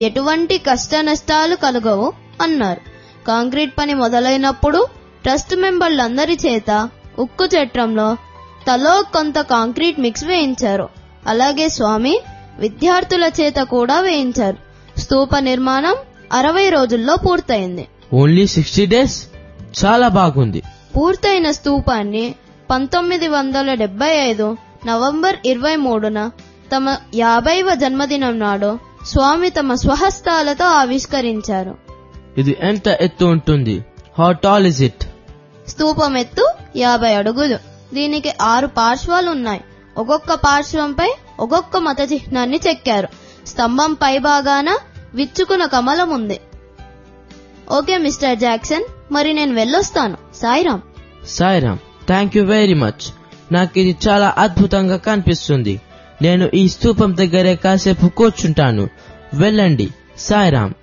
ఎటువంటి కష్ట నష్టాలు కలగవు అన్నారు కాంక్రీట్ పని మొదలైనప్పుడు ట్రస్ట్ మెంబర్లందరి చేత ఉక్కు చట్రంలో తలో కొంత కాంక్రీట్ మిక్స్ వేయించారు అలాగే స్వామి విద్యార్థుల చేత కూడా వేయించారు స్తూప నిర్మాణం అరవై రోజుల్లో పూర్తయింది ఓన్లీ సిక్స్టీ డేస్ చాలా బాగుంది పూర్తయిన స్తూపాన్ని పంతొమ్మిది వందల డెబ్బై ఐదు నవంబర్ ఇరవై మూడున తమ యాభైవ జన్మదినం నాడు స్వామి తమ స్వహస్తాలతో ఆవిష్కరించారు ఇది ఎంత ఎత్తు ఉంటుంది హౌ టాల్ ఇస్ ఇట్ స్తూపం ఎత్తు యాభై అడుగులు దీనికి ఆరు పార్శ్వాలు ఉన్నాయి ఒక్కొక్క పార్శ్వంపై ఒక్కొక్క మత చిహ్నాన్ని చెక్కారు స్తంభం పై భాగాన విచ్చుకున్న కమలం ఉంది ఓకే మిస్టర్ జాక్సన్ మరి నేను వెళ్ళొస్తాను Sairam Sairam thank you very much నాకు ఇది చాలా అద్భుతంగా కనిపిస్తుంది నేను ఈ స్తూపం దగ్గరే కాసేపు కూర్చుంటాను వెళ్ళండి సాయిరామ్